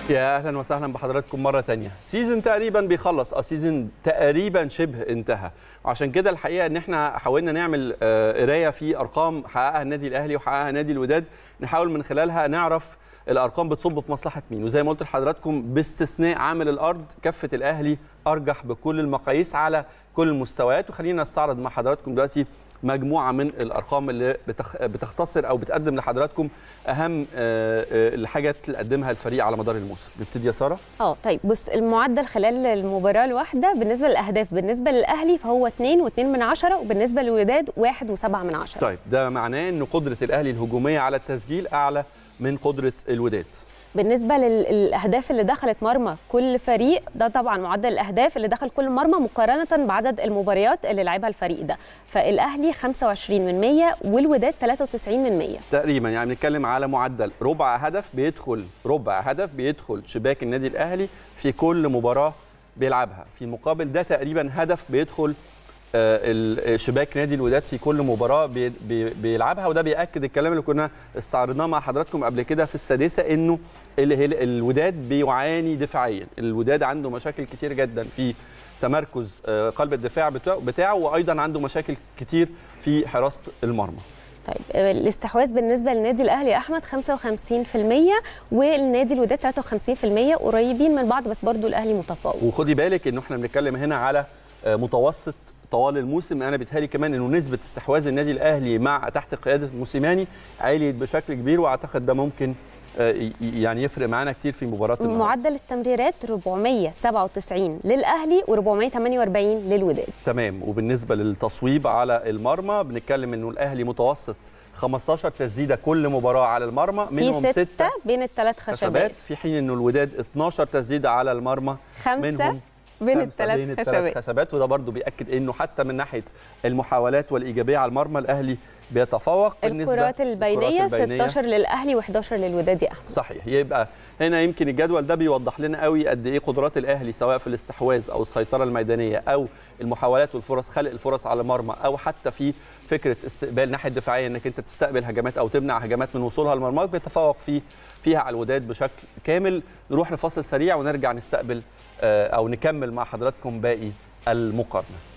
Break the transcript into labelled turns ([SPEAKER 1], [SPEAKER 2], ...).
[SPEAKER 1] يا اهلا وسهلا بحضراتكم مره تانية سيزن تقريبا بيخلص او سيزن تقريبا شبه انتهى وعشان كده الحقيقه ان احنا حاولنا نعمل آه، قرايه في ارقام حققها النادي الاهلي وحققها نادي الوداد نحاول من خلالها نعرف الارقام بتصب في مصلحه مين وزي ما قلت لحضراتكم باستثناء عامل الارض كفه الاهلي ارجح بكل المقاييس على كل المستويات وخلينا نستعرض مع حضراتكم دلوقتي مجموعه من الارقام اللي بتخ... بتختصر او بتقدم لحضراتكم اهم آه، آه، الحاجات اللي قدمها الفريق على مدار الموسم نبتدي يا ساره
[SPEAKER 2] اه طيب بص المعدل خلال المباراه الواحده بالنسبه للاهداف بالنسبه للاهلي فهو 2 و2 من عشرة وبالنسبه للوداد 1 و7 من عشرة
[SPEAKER 1] طيب ده معناه ان قدره الاهلي الهجوميه على التسجيل اعلى من قدره الوداد
[SPEAKER 2] بالنسبه لل- للاهداف اللي دخلت مرمى كل فريق ده طبعا معدل الاهداف اللي دخل كل مرمى مقارنه بعدد المباريات اللي لعبها الفريق ده فالاهلي 25 من 100 والوداد 93 من 100
[SPEAKER 1] تقريبا يعني بنتكلم على معدل ربع هدف بيدخل ربع هدف بيدخل شباك النادي الاهلي في كل مباراه بيلعبها في مقابل ده تقريبا هدف بيدخل آه، ال- شباك نادي الوداد في كل مباراه بي- بي- بيلعبها وده بياكد الكلام اللي كنا استعرضناه مع حضراتكم قبل كده في السادسه انه ال- ال- الوداد بيعاني دفاعيا الوداد عنده مشاكل كتير جدا في تمركز آه، قلب الدفاع بتاعه- بتاعه وايضا عنده مشاكل كتير في حراسه المرمى
[SPEAKER 2] طيب آه، الاستحواذ بالنسبه للنادي الاهلي يا احمد 55% والنادي الوداد 53% قريبين من بعض بس برضو الاهلي متفوق
[SPEAKER 1] وخدي بالك انه احنا بنتكلم هنا على آه، متوسط طوال الموسم انا بيتهيألي كمان انه نسبه استحواذ النادي الاهلي مع تحت قياده موسيماني عالية بشكل كبير واعتقد ده ممكن آه، ي- يعني يفرق معانا كتير في مباراه النهارده
[SPEAKER 2] معدل التمريرات 497 للاهلي و448 للوداد
[SPEAKER 1] تمام وبالنسبه للتصويب على المرمى بنتكلم انه الاهلي متوسط 15 تسديده كل مباراه على المرمى
[SPEAKER 2] في
[SPEAKER 1] منهم
[SPEAKER 2] ستة
[SPEAKER 1] ستة
[SPEAKER 2] بين الثلاث خشبات
[SPEAKER 1] خشبات في حين انه الوداد 12 تسديده على المرمى
[SPEAKER 2] خمسة
[SPEAKER 1] منهم
[SPEAKER 2] بين
[SPEAKER 1] خمسة بين
[SPEAKER 2] الثلاث
[SPEAKER 1] الثلاث
[SPEAKER 2] خشبات
[SPEAKER 1] خشبات وده برضو بيأكد انه حتى من ناحيه المحاولات والايجابيه على المرمى الاهلي بيتفوق
[SPEAKER 2] الكرات البينيه
[SPEAKER 1] الكرات البينية
[SPEAKER 2] 16 للاهلي و11 للوداد يا احمد
[SPEAKER 1] صحيح يبقى هنا يمكن الجدول ده بيوضح لنا قوي قد ايه قدرات الاهلي سواء في الاستحواذ او السيطره الميدانيه او المحاولات والفرص خلق الفرص على المرمى او حتى في فكره استقبال ناحيه دفاعيه انك انت تستقبل هجمات او تمنع هجمات من وصولها للمرمى بيتفوق في فيها على الوداد بشكل كامل نروح لفاصل سريع ونرجع نستقبل آه، او نكمل مع حضراتكم باقي المقارنه